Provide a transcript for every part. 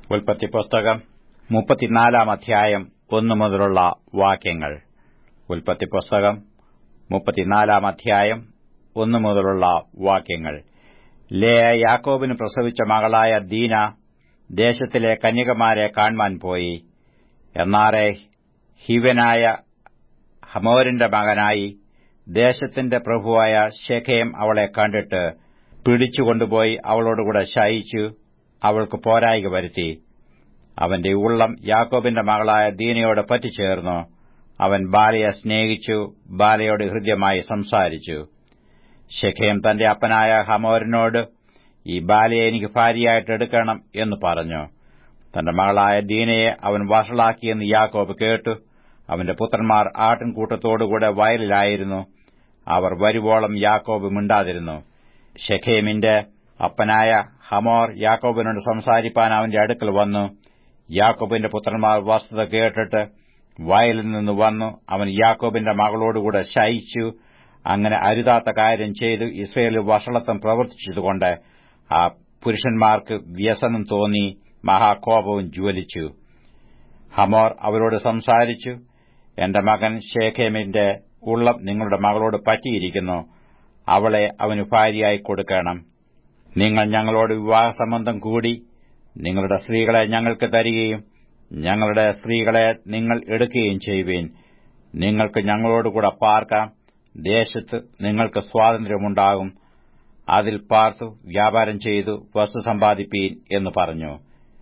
ഉൽപ്പത്തി പുസ്തകം മുപ്പത്തിനാലാം അധ്യായം ഒന്നു മുതലുള്ള വാക്യങ്ങൾ ഉൽപ്പത്തി പുസ്തകം മുപ്പത്തിനാലാം അധ്യായം ഒന്നു മുതലുള്ള വാക്യങ്ങൾ ലേയ യാക്കോബിന് പ്രസവിച്ച മകളായ ദീന ദേശത്തിലെ കന്യകമാരെ കാൺമാൻ പോയി എന്നാറെ ഹിവനായ ഹമോരിന്റെ മകനായി ദേശത്തിന്റെ പ്രഭുവായ ശെഖേം അവളെ കണ്ടിട്ട് പിടിച്ചുകൊണ്ടുപോയി അവളോടുകൂടെ ശയിച്ചു അവൾക്ക് പോരായിക വരുത്തി അവന്റെ ഉള്ളം യാക്കോബിന്റെ മകളായ ദീനയോട് പറ്റിച്ചേർന്നു അവൻ ബാലയെ സ്നേഹിച്ചു ബാലയോട് ഹൃദ്യമായി സംസാരിച്ചു ശെഖേം തന്റെ അപ്പനായ ഹമോരിനോട് ഈ ബാലയെ എനിക്ക് ഭാര്യയായിട്ട് എടുക്കണം എന്ന് പറഞ്ഞു തന്റെ മകളായ ദീനയെ അവൻ വഷളാക്കിയെന്ന് യാക്കോബ് കേട്ടു അവന്റെ പുത്രന്മാർ ആട്ടിൻകൂട്ടത്തോടുകൂടെ വയലിലായിരുന്നു അവർ വരുവോളം യാക്കോബ് മിണ്ടാതിരുന്നു ഷെഖേമിന്റെ അപ്പനായ ഹമോർ യാക്കോബിനോട് സംസാരിപ്പാൻ അവന്റെ അടുക്കൽ വന്നു യാക്കോബിന്റെ പുത്രന്മാർ വസ്തുത കേട്ടിട്ട് വയലിൽ നിന്ന് വന്നു അവൻ യാക്കോബിന്റെ മകളോടുകൂടെ ശയിച്ചു അങ്ങനെ അരുതാത്ത കാര്യം ചെയ്തു ഇസ്രയേലിൽ വഷളത്വം പ്രവർത്തിച്ചതുകൊണ്ട് ആ പുരുഷന്മാർക്ക് വ്യസനം തോന്നി മഹാകോപവും ജ്വലിച്ചു ഹമോർ അവരോട് സംസാരിച്ചു എന്റെ മകൻ ഷേഖേമിന്റെ ഉള്ളം നിങ്ങളുടെ മകളോട് പറ്റിയിരിക്കുന്നു അവളെ അവന് ഭാര്യയായി കൊടുക്കണം നിങ്ങൾ ഞങ്ങളോട് വിവാഹസംബന്ധം കൂടി നിങ്ങളുടെ സ്ത്രീകളെ ഞങ്ങൾക്ക് തരികയും ഞങ്ങളുടെ സ്ത്രീകളെ നിങ്ങൾ എടുക്കുകയും ചെയ്യുവീൻ നിങ്ങൾക്ക് ഞങ്ങളോടുകൂടെ പാർക്കാം ദേശത്ത് നിങ്ങൾക്ക് സ്വാതന്ത്ര്യമുണ്ടാകും അതിൽ പാർത്തു വ്യാപാരം ചെയ്തു വസ്തു സമ്പാദിപ്പീൻ എന്ന് പറഞ്ഞു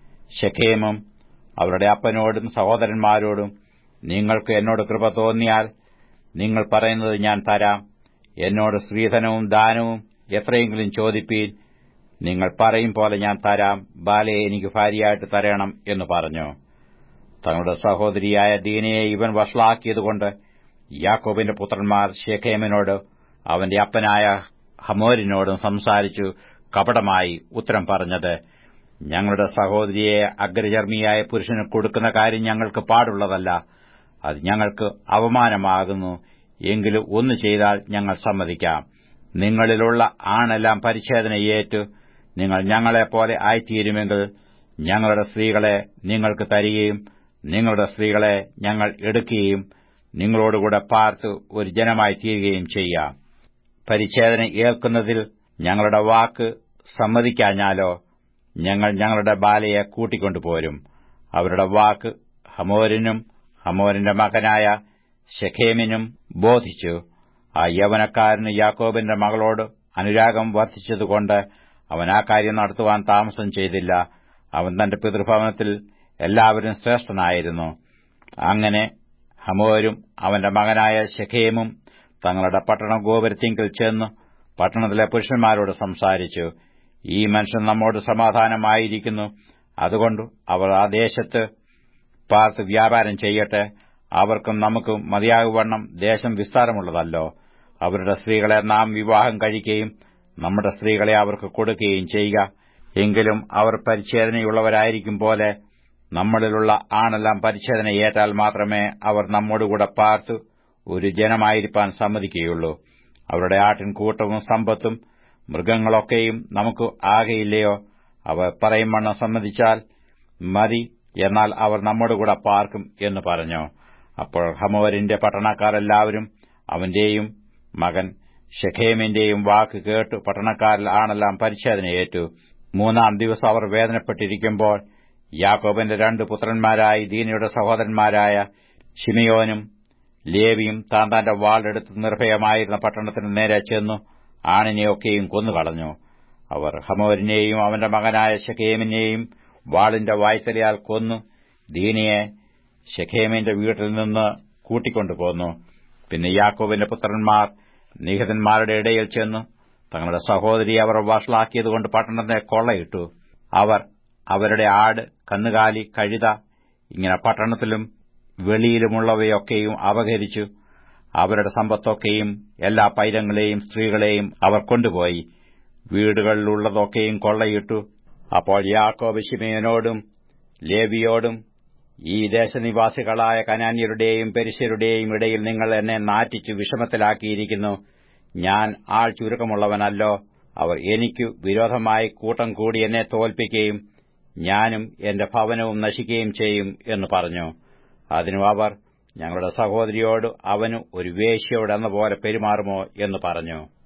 ഷെഖേമും അവരുടെ അപ്പനോടും സഹോദരന്മാരോടും നിങ്ങൾക്ക് എന്നോട് കൃപ തോന്നിയാൽ നിങ്ങൾ പറയുന്നത് ഞാൻ തരാം എന്നോട് സ്ത്രീധനവും ദാനവും എത്രയെങ്കിലും ചോദിപ്പീൻ നിങ്ങൾ പറയും പോലെ ഞാൻ തരാം ബാലയെ എനിക്ക് ഭാര്യയായിട്ട് തരണം എന്ന് പറഞ്ഞു തങ്ങളുടെ സഹോദരിയായ ദീനയെ ഇവൻ വഷളാക്കിയതുകൊണ്ട് യാക്കോബിന്റെ പുത്രന്മാർ ഷേഖേമിനോട് അവന്റെ അപ്പനായ ഹമോരിനോടും സംസാരിച്ചു കപടമായി ഉത്തരം പറഞ്ഞത് ഞങ്ങളുടെ സഹോദരിയെ അഗ്രചർമ്മിയായ പുരുഷന് കൊടുക്കുന്ന കാര്യം ഞങ്ങൾക്ക് പാടുള്ളതല്ല അത് ഞങ്ങൾക്ക് അവമാനമാകുന്നു എങ്കിലും ഒന്ന് ചെയ്താൽ ഞങ്ങൾ സമ്മതിക്കാം നിങ്ങളിലുള്ള ആണെല്ലാം പരിച്ഛേദന ഏറ്റു നിങ്ങൾ ഞങ്ങളെപ്പോലെ ആയിത്തീരുമെങ്കിൽ ഞങ്ങളുടെ സ്ത്രീകളെ നിങ്ങൾക്ക് തരികയും നിങ്ങളുടെ സ്ത്രീകളെ ഞങ്ങൾ എടുക്കുകയും നിങ്ങളോടുകൂടെ പാർത്ത് ഒരു ജനമായി തീരുകയും ചെയ്യാം പരിച്ഛേദന ഏൽക്കുന്നതിൽ ഞങ്ങളുടെ വാക്ക് സമ്മതിക്കാഞ്ഞാലോ ഞങ്ങൾ ഞങ്ങളുടെ ബാലയെ കൂട്ടിക്കൊണ്ടുപോരും അവരുടെ വാക്ക് ഹമോരിനും ഹമോരിന്റെ മകനായ ഷെഖേമിനും ബോധിച്ചു ആ യവനക്കാരന് യാക്കോബിന്റെ മകളോട് അനുരാഗം വർദ്ധിച്ചതുകൊണ്ട് അവൻ ആ കാര്യം നടത്തുവാൻ താമസം ചെയ്തില്ല അവൻ തന്റെ പിതൃഭവനത്തിൽ എല്ലാവരും ശ്രേഷ്ഠനായിരുന്നു അങ്ങനെ ഹമോരും അവന്റെ മകനായ ഷെഖേമും തങ്ങളുടെ പട്ടണ ഗോപുരത്തിങ്കിൽ ചെന്നു പട്ടണത്തിലെ പുരുഷന്മാരോട് സംസാരിച്ചു ഈ മനുഷ്യൻ നമ്മോട് സമാധാനമായിരിക്കുന്നു അതുകൊണ്ട് അവർ ആ ദേശത്ത് പാർത്ത് വ്യാപാരം ചെയ്യട്ടെ അവർക്കും നമുക്കും മതിയാകുവണ്ണം ദേശം വിസ്താരമുള്ളതല്ലോ അവരുടെ സ്ത്രീകളെ നാം വിവാഹം കഴിക്കുകയും നമ്മുടെ സ്ത്രീകളെ അവർക്ക് കൊടുക്കുകയും ചെയ്യുക എങ്കിലും അവർ പരിച്ഛേദനയുള്ളവരായിരിക്കും പോലെ നമ്മളിലുള്ള ആണെല്ലാം പരിച്ഛേദന ഏറ്റാൽ മാത്രമേ അവർ നമ്മോടുകൂടെ പാർത്ത് ഒരു ജനമായിരിക്കാൻ സമ്മതിക്കുകയുള്ളൂ അവരുടെ ആട്ടിൻകൂട്ടവും സമ്പത്തും മൃഗങ്ങളൊക്കെയും നമുക്ക് ആകെയില്ലയോ അവർ പറയും വണ്ണം സമ്മതിച്ചാൽ മതി എന്നാൽ അവർ നമ്മോടുകൂടെ പാർക്കും എന്ന് പറഞ്ഞു അപ്പോൾ ഹമോരിന്റെ പട്ടണക്കാരെല്ലാവരും അവന്റെയും മകൻ ഷെഖേമിന്റെയും വാക്ക് കേട്ടു പട്ടണക്കാരിൽ ആണെല്ലാം പരിച്ഛേദന ഏറ്റു മൂന്നാം ദിവസം അവർ വേദനപ്പെട്ടിരിക്കുമ്പോൾ യാക്കോബിന്റെ രണ്ട് പുത്രന്മാരായി ദീനയുടെ സഹോദരന്മാരായ ഷിമിയോനും ലേവിയും താൻ തന്റെ വാളെടുത്ത് നിർഭയമായിരുന്ന പട്ടണത്തിന് നേരെ ചെന്നു ആണിനെയൊക്കെയും കൊന്നുകളഞ്ഞു അവർ ഹമോരിനെയും അവന്റെ മകനായ ഷെഖേമിനെയും വാളിന്റെ വായ്ത്തലയാൽ കൊന്നു ദീനയെ ഷെഖേമിന്റെ വീട്ടിൽ നിന്ന് കൂട്ടിക്കൊണ്ടുപോന്നു പിന്നെ യാക്കോബിന്റെ പുത്രന്മാർ നിഹിതന്മാരുടെ ഇടയിൽ ചെന്നു തങ്ങളുടെ സഹോദരി അവർ വഷളാക്കിയതുകൊണ്ട് പട്ടണത്തെ കൊള്ളയിട്ടു അവർ അവരുടെ ആട് കന്നുകാലി കഴുത ഇങ്ങനെ പട്ടണത്തിലും വെളിയിലുമുള്ളവയൊക്കെയും അപഹരിച്ചു അവരുടെ സമ്പത്തൊക്കെയും എല്ലാ പൈരങ്ങളെയും സ്ത്രീകളെയും അവർ കൊണ്ടുപോയി വീടുകളിലുള്ളതൊക്കെയും കൊള്ളയിട്ടു അപ്പോൾ യാക്കോബ് ശിമയനോടും ലേവിയോടും ഈ ദേശനിവാസികളായ കനാന്യരുടെയും പെരിശരുടെയും ഇടയിൽ നിങ്ങൾ എന്നെ നാറ്റിച്ചു വിഷമത്തിലാക്കിയിരിക്കുന്നു ഞാൻ ആൾ ചുരുക്കമുള്ളവനല്ലോ അവർ എനിക്കു വിരോധമായി കൂട്ടം കൂടി എന്നെ തോൽപ്പിക്കുകയും ഞാനും എന്റെ ഭവനവും നശിക്കുകയും ചെയ്യും എന്ന് പറഞ്ഞു അതിനു അവർ ഞങ്ങളുടെ സഹോദരിയോട് അവന് ഒരു വേശ്യയോട് എന്ന പോലെ പെരുമാറുമോ എന്ന് പറഞ്ഞു